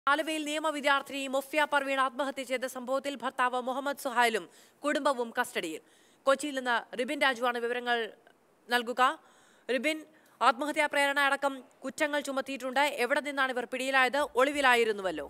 ആലുവയിൽ നിയമ വിദ്യാർത്ഥിനി മുഫ്യ പർവീൺ ആത്മഹത്യ ചെയ്ത സംഭവത്തിൽ ഭർത്താവ് മുഹമ്മദ് സുഹൈലും കുടുംബവും കസ്റ്റഡിയിൽ കൊച്ചിയിൽ നിന്ന് റിബിൻ രാജുവാണ് വിവരങ്ങൾ നൽകുക റിബിൻ ആത്മഹത്യാ പ്രേരണ അടക്കം കുറ്റങ്ങൾ ചുമത്തിയിട്ടുണ്ട് എവിടെ നിന്നാണ് ഇവർ പിടിയിലായത് ഒളിവിലായിരുന്നുവല്ലോ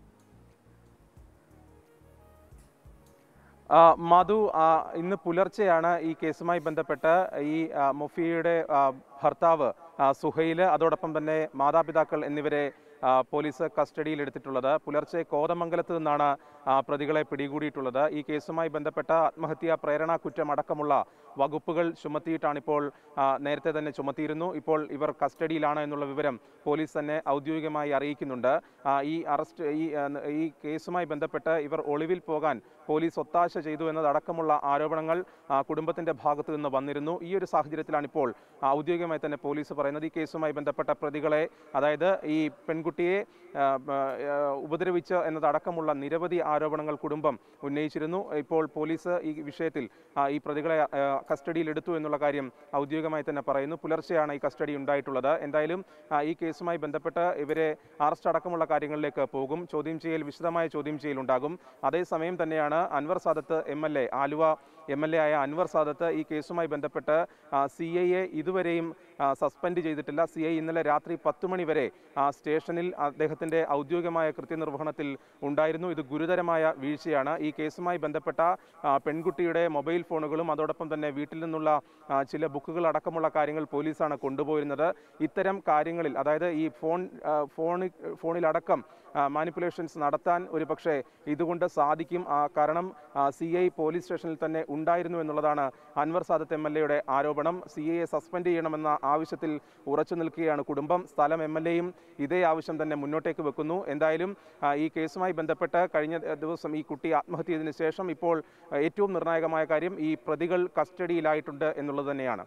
ആ, മധു ആ, ഇന്ന് പുലർച്ചെയാണ് ഈ കേസുമായി ബന്ധപ്പെട്ട് ഈ ആ, മുഫിയയുടെ ആ, ഭർത്താവ് ആ, സുഹൈൽ അതോടൊപ്പം തന്നെ മാതാപിതാക്കൾ എന്നിവരെ ആ, പോലീസ് കസ്റ്റഡിയിൽ എടുത്തിട്ടുള്ളത് പുലർച്ചെ കോതമംഗലത്ത് നിന്നാണ് ആ, പ്രതികളെ പിടികൂടിയിട്ടുള്ളത് ഈ കേസുമായി ബന്ധപ്പെട്ട ആത്മഹത്യാ പ്രേരണ കുറ്റം അടക്കമുള്ള വകുപ്പുകൾ ചുമത്തിയിട്ടാണിപ്പോൾ ആ, നേരത്തെ തന്നെ ചുമത്തിയിരുന്നു ഇപ്പോൾ ഇവർ കസ്റ്റഡിയിലാണ് എന്നുള്ള വിവരം പോലീസ് തന്നെ ഔദ്യോഗികമായി അറിയിക്കുന്നുണ്ട് ആ, ഈ അറസ്റ്റ് ഈ ആ, ഈ കേസുമായി ബന്ധപ്പെട്ട് ഇവർ ഒളിവിൽ പോകാൻ പോലീസ് ഒത്താശ ചെയ്തു എന്നതടക്കമുള്ള ആരോപണങ്ങൾ ആ, കുടുംബത്തിന്റെ ഭാഗത്തു നിന്ന് വന്നിരുന്നു ഈ ഒരു സാഹചര്യത്തിലാണ് ഇപ്പോൾ ആ, ഔദ്യോഗികമായി തന്നെ പോലീസ് പറയുന്നത് ഈ കേസുമായി ബന്ധപ്പെട്ട പ്രതികളെ അതായത് ഈ പെൺകുട്ടിയെ ആ, ആ, ഉപദ്രവിച്ച് എന്നതടക്കമുള്ള നിരവധി ആരോപണങ്ങൾ കുടുംബം ഉന്നയിച്ചിരുന്നു ഇപ്പോൾ പോലീസ് ഈ വിഷയത്തിൽ ആ, ഈ പ്രതികളെ ആ, കസ്റ്റഡിയിൽ എടുത്തു എന്നുള്ള കാര്യം ഔദ്യോഗികമായി തന്നെ പറയുന്നു പുലർച്ചെയാണ് ഈ കസ്റ്റഡി ഉണ്ടായിട്ടുള്ളത് എന്തായാലും ആ, ഈ കേസുമായി ബന്ധപ്പെട്ട് ഇവരെ അറസ്റ്റ് അടക്കമുള്ള കാര്യങ്ങളിലേക്ക് പോകും ചോദ്യം ചെയ്യൽ വിശദമായ ചോദ്യം ചെയ്യൽ ഉണ്ടാകും അതേസമയം തന്നെയാണ് Anwar Sadath M L A Aluva M L A ആയ അൻവർ സാദത്ത് ഈ കേസുമായി ബന്ധപ്പെട്ട് സി ഐ എ ഇതുവരെയും ആ, സസ്പെൻഡ് ചെയ്തിട്ടില്ല സി ഐ ഇന്നലെ രാത്രി പത്ത് മണി വരെ ആ, സ്റ്റേഷനിൽ അദ്ദേഹത്തിന്റെ ഔദ്യോഗികമായ കൃത്യനിർവഹണത്തിൽ ഉണ്ടായിരുന്നു ഇത് ഗുരുതരമായ വീഴ്ചയാണ് ഈ കേസുമായി ബന്ധപ്പെട്ട ആ, പെൺകുട്ടിയുടെ മൊബൈൽ ഫോണുകളും അതോടൊപ്പം തന്നെ വീട്ടിൽ നിന്നുള്ള ആ, ചില ബുക്കുകൾ അടക്കമുള്ള കാര്യങ്ങൾ പോലീസാണ് കൊണ്ടുപോയിരുന്നത് ഇത്തരം കാര്യങ്ങളിൽ അതായത് ഈ ഫോൺ ആ, ഫോണിൽ ഫോണിലടക്കം മാനിപ്പുലേഷൻസ് നടത്താൻ ഒരു പക്ഷേ ഇതുകൊണ്ട് സാധിക്കും ആ, കാരണം സി ഐ പോലീസ് സ്റ്റേഷനിൽ തന്നെ ഉണ്ടായിരുന്നു എന്നുള്ളതാണ് അൻവർ സാദത്ത് എം എൽ എയുടെ ആരോപണം സി ഐയെ സസ്പെൻഡ് ചെയ്യണമെന്ന ആവശ്യത്തിൽ ഉറച്ചു നിൽക്കുകയാണ് കുടുംബം സ്ഥലം എം എൽ എയും ഇതേ ആവശ്യം തന്നെ മുന്നോട്ടേക്ക് വെക്കുന്നു എന്തായാലും ആ, ഈ കേസുമായി ബന്ധപ്പെട്ട് കഴിഞ്ഞ ദിവസം ഈ കുട്ടി ആത്മഹത്യ ചെയ്തതിനു ശേഷം ഇപ്പോൾ ആ, ഏറ്റവും നിർണായകമായ കാര്യം ഈ പ്രതികൾ കസ്റ്റഡിയിലായിട്ടുണ്ട് എന്നുള്ളത് തന്നെയാണ്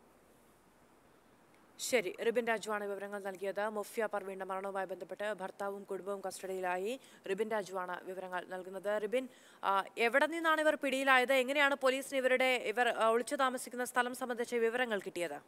ശരി റിബിൻ രാജുവാണ് വിവരങ്ങൾ നൽകിയത് മുഫ്യ പർവീണിന്റെ മരണവുമായി ബന്ധപ്പെട്ട് ഭർത്താവും കുടുംബവും കസ്റ്റഡിയിലായി റിബിൻ രാജുവാണ് വിവരങ്ങൾ നൽകുന്നത് റിബിൻ ആ, എവിടെ നിന്നാണ് ഇവർ പിടിയിലായത് എങ്ങനെയാണ് പോലീസിന് ഇവരുടെ ഇവർ ആ, ഒളിച്ചു താമസിക്കുന്ന സ്ഥലം സംബന്ധിച്ച വിവരങ്ങൾ കിട്ടിയത്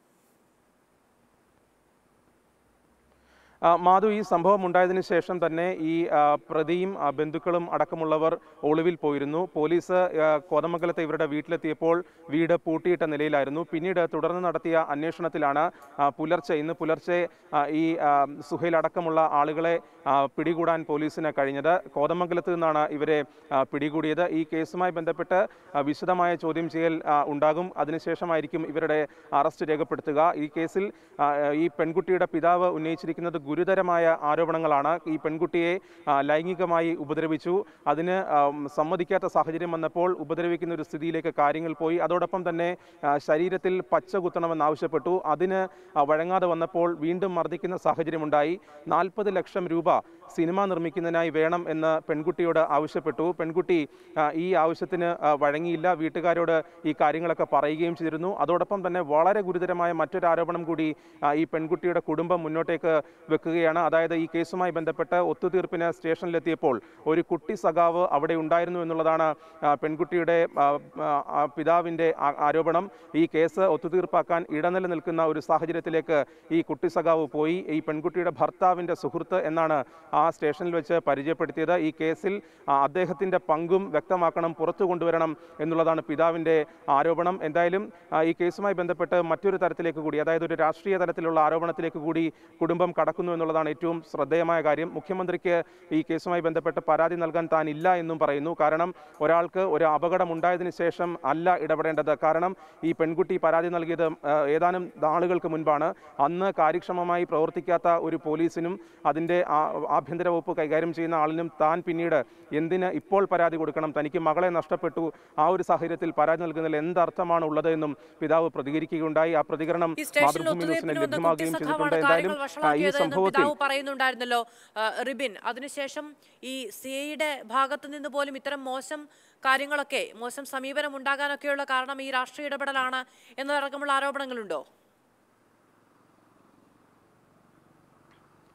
ആ, മാധു ഈ സംഭവം ഉണ്ടായതിനു ശേഷം തന്നെ ഈ ആ, പ്രതിയും ആ, ബന്ധുക്കളും അടക്കമുള്ളവർ ഒളിവിൽ പോയിരുന്നു പോലീസ് ആ, കോതമംഗലത്തെ ഇവരുടെ വീട്ടിലെത്തിയപ്പോൾ വീട് പൂട്ടിയിട്ട നിലയിലായിരുന്നു പിന്നീട് തുടർന്ന് നടത്തിയ അന്വേഷണത്തിലാണ് ആ, പുലർച്ചെ ഇന്ന് പുലർച്ചെ ആ, ഈ ആ, സുഹൈൽ അടക്കമുള്ള ആളുകളെ ആ, പിടികൂടാൻ പോലീസിന് കഴിഞ്ഞത് കോതമംഗലത്ത് നിന്നാണ് ഇവരെ ആ, പിടികൂടിയത് ഈ കേസുമായി ബന്ധപ്പെട്ട് ആ, വിശദമായ ചോദ്യം ചെയ്യൽ ആ, ഉണ്ടാകും അതിനുശേഷമായിരിക്കും ഇവരുടെ അറസ്റ്റ് രേഖപ്പെടുത്തുക ഈ കേസിൽ ആ, ഈ പെൺകുട്ടിയുടെ പിതാവ് ഉന്നയിച്ചിരിക്കുന്നത് ഗുരുതരമായ ആരോപണങ്ങളാണ് ഈ പെൺകുട്ടിയെ ആ, ലൈംഗികമായി ഉപദ്രവിച്ചു അതിന് ആ, സമ്മതിക്കാത്ത സാഹചര്യം വന്നപ്പോൾ ഉപദ്രവിക്കുന്ന ഒരു സ്ഥിതിയിലേക്ക് കാര്യങ്ങൾ പോയി അതോടൊപ്പം തന്നെ ആ, ശരീരത്തിൽ പച്ച കുത്തണമെന്നാവശ്യപ്പെട്ടു അതിന് ആ, വഴങ്ങാതെ വന്നപ്പോൾ വീണ്ടും മർദ്ദിക്കുന്ന സാഹചര്യമുണ്ടായി നാൽപ്പത് ലക്ഷം രൂപ സിനിമ നിർമ്മിക്കുന്നതിനായി വേണം എന്ന് പെൺകുട്ടിയോട് ആവശ്യപ്പെട്ടു പെൺകുട്ടി ആ, ഈ ആവശ്യത്തിന് ആ, വഴങ്ങിയില്ല വീട്ടുകാരോട് ഈ കാര്യങ്ങളൊക്കെ പറയുകയും ചെയ്തിരുന്നു അതോടൊപ്പം തന്നെ വളരെ ഗുരുതരമായ മറ്റൊരു ആരോപണം കൂടി ആ, ഈ പെൺകുട്ടിയുടെ കുടുംബം മുന്നോട്ടേക്ക് വെക്കുകയാണ് അതായത് ഈ കേസുമായി ബന്ധപ്പെട്ട് ഒത്തുതീർപ്പിന് സ്റ്റേഷനിലെത്തിയപ്പോൾ ഒരു കുട്ടി സഖാവ് അവിടെ ഉണ്ടായിരുന്നു എന്നുള്ളതാണ് ആ, പെൺകുട്ടിയുടെ ആ, ആ, പിതാവിൻ്റെ ആ- ആരോപണം ഈ കേസ് ഒത്തുതീർപ്പാക്കാൻ ഇടനില നിൽക്കുന്ന ഒരു സാഹചര്യത്തിലേക്ക് ഈ കുട്ടി സഖാവ് പോയി ഈ പെൺകുട്ടിയുടെ ഭർത്താവിൻ്റെ സുഹൃത്ത് എന്നാണ് ആ സ്റ്റേഷനിൽ വെച്ച് പരിചയപ്പെടുത്തിയത് ഈ കേസിൽ ആ, അദ്ദേഹത്തിൻ്റെ പങ്കും വ്യക്തമാക്കണം പുറത്തു കൊണ്ടുവരണം എന്നുള്ളതാണ് പിതാവിൻ്റെ ആരോപണം എന്തായാലും ആ, ഈ കേസുമായി ബന്ധപ്പെട്ട് മറ്റൊരു തരത്തിലേക്ക് കൂടി അതായത് ഒരു രാഷ്ട്രീയ തലത്തിലുള്ള ആരോപണത്തിലേക്ക് കൂടി കുടുംബം കടക്കുന്നു എന്നുള്ളതാണ് ഏറ്റവും ശ്രദ്ധേയമായ കാര്യം മുഖ്യമന്ത്രിക്ക് ഈ കേസുമായി ബന്ധപ്പെട്ട് പരാതി നൽകാൻ താൻ ഇല്ല എന്നും പറയുന്നു കാരണം ഒരാൾക്ക് ഒരു അപകടം ഉണ്ടായതിനു ശേഷം അല്ല ഇടപെടേണ്ടത് കാരണം ഈ പെൺകുട്ടി പരാതി നൽകിയത് ആ, ഏതാനും നാളുകൾക്ക് മുൻപാണ് അന്ന് കാര്യക്ഷമമായി പ്രവർത്തിക്കാത്ത ഒരു പോലീസിനും അതിൻ്റെ ആ- ആഭ്യന്തര വകുപ്പ് കൈകാര്യം ചെയ്യുന്ന ആളിനും താൻ പിന്നീട് എന്തിന് ഇപ്പോൾ പരാതി കൊടുക്കണം തനിക്ക് മകളെ നഷ്ടപ്പെട്ടു ആ ഒരു സാഹചര്യത്തിൽ പരാതി നൽകുന്നതിൽ എന്തർത്ഥമാണ് ഉള്ളത് എന്നും പിതാവ് പ്രതികരിക്കുകയുണ്ടായി ആ പ്രതികരണം ഈ സ്റ്റേഷനിൽ മാതൃഭൂമി ന്യൂസിന് ഒത്തുതീർപ്പിന് വന്ന ലഭ്യമാകുകയും ചെയ്തിട്ടുണ്ട് കുട്ടിസഖാവാണ് എന്തായാലും കാര്യങ്ങൾ ആ, ഈ വഷളാക്കിയത് എന്ന് സംഭവത്തിൽ പിതാവ് പറയുന്നുണ്ടായിരുന്നല്ലോ ആ, റിബിൻ അതിനുശേഷം ഈ സി ഐയുടെ ഭാഗത്തു നിന്ന് പോലും ഇത്തരം മോശം കാര്യങ്ങളൊക്കെ മോശം സമീപനം ഉണ്ടാകാനൊക്കെയുള്ള കാരണം ഈ രാഷ്ട്രീയ ഇടപെടലാണ് എന്നതടക്കമുള്ള ആരോപണങ്ങളുണ്ടോ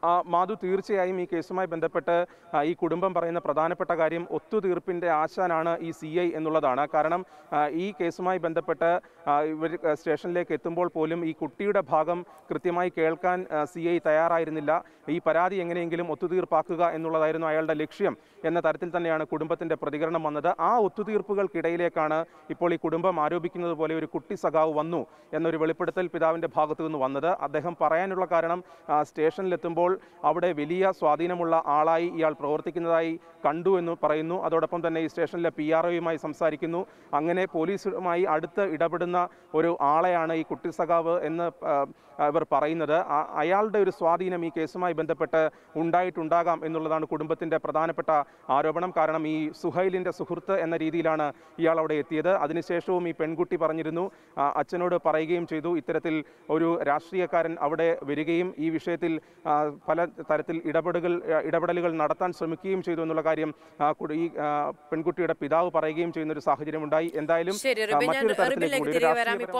ആ, മാധു തീർച്ചയായും ഈ കേസുമായി ബന്ധപ്പെട്ട് ആ, ഈ കുടുംബം പറയുന്ന പ്രധാനപ്പെട്ട കാര്യം ഒത്തുതീർപ്പിന്റെ ആശാനാണ് ഈ സി ഐ എന്നുള്ളതാണ് കാരണം ആ, ഈ കേസുമായി ബന്ധപ്പെട്ട് ആ, ഇവർ ആ, സ്റ്റേഷനിലേക്ക് എത്തുമ്പോൾ പോലും ഈ കുട്ടിയുടെ ഭാഗം കൃത്യമായി കേൾക്കാൻ സി ഐ തയ്യാറായിരുന്നില്ല ഈ പരാതി എങ്ങനെയെങ്കിലും ഒത്തുതീർപ്പാക്കുക എന്നുള്ളതായിരുന്നു അയാളുടെ ലക്ഷ്യം എന്ന തരത്തിൽ തന്നെയാണ് കുടുംബത്തിന്റെ പ്രതികരണം വന്നത് ആ ഒത്തുതീർപ്പുകൾക്കിടയിലേക്കാണ് ഇപ്പോൾ ഈ കുടുംബം ആരോപിക്കുന്നത് പോലെ ഒരു കുട്ടി സഖാവ് വന്നു എന്നൊരു വെളിപ്പെടുത്തൽ പിതാവിന്റെ ഭാഗത്തു നിന്ന് വന്നത് അദ്ദേഹം പറയാനുള്ള കാരണം ആ, സ്റ്റേഷനിലെത്തുമ്പോൾ അവിടെ വലിയ സ്വാധീനമുള്ള ആളായി ഇയാൾ പ്രവർത്തിക്കുന്നതായി കണ്ടു എന്ന് പറയുന്നു അതോടൊപ്പം തന്നെ ഈ സ്റ്റേഷനിലെ പി ആർ ഒയുമായി സംസാരിക്കുന്നു അങ്ങനെ പോലീസുമായി അടുത്ത് ഇടപെടുന്ന ഒരു ആളെയാണ് ഈ കുട്ടി സഖാവ് എന്ന് ആ, ഇവർ പറയുന്നത് ആ- അയാളുടെ ഒരു സ്വാധീനം ഈ കേസുമായി ബന്ധപ്പെട്ട് ഉണ്ടായിട്ടുണ്ടാകാം എന്നുള്ളതാണ് കുടുംബത്തിന്റെ പ്രധാനപ്പെട്ട ആരോപണം കാരണം ഈ സുഹൈലിന്റെ സുഹൃത്ത് എന്ന രീതിയിലാണ് ഇയാൾ അവിടെ എത്തിയത് അതിനുശേഷവും ഈ പെൺകുട്ടി പറഞ്ഞിരുന്നു ആ, അച്ഛനോട് പറയുകയും ചെയ്തു ഇത്തരത്തിൽ ഒരു രാഷ്ട്രീയക്കാരൻ അവിടെ വരികയും ഈ വിഷയത്തിൽ ആ, പല തരത്തിൽ ഇടപെടുകൾ ഇടപെടലുകൾ നടത്താൻ ശ്രമിക്കുകയും ചെയ്തു എന്നുള്ള കാര്യം ആ, കുടി- ഈ ആ, പെൺകുട്ടിയുടെ പിതാവ് പറയുകയും ചെയ്യുന്ന ഒരു സാഹചര്യം ഉണ്ടായി എന്തായാലും ശരി ആ, റിബിൻ ഞാൻ മറ്റൊരു തരത്തിലേക്ക് റിബിനിലേക്ക് കൂടി ഒരു തിരികെ വരാം രാഷ്ട്രീയപരമായ- ഇപ്പോൾ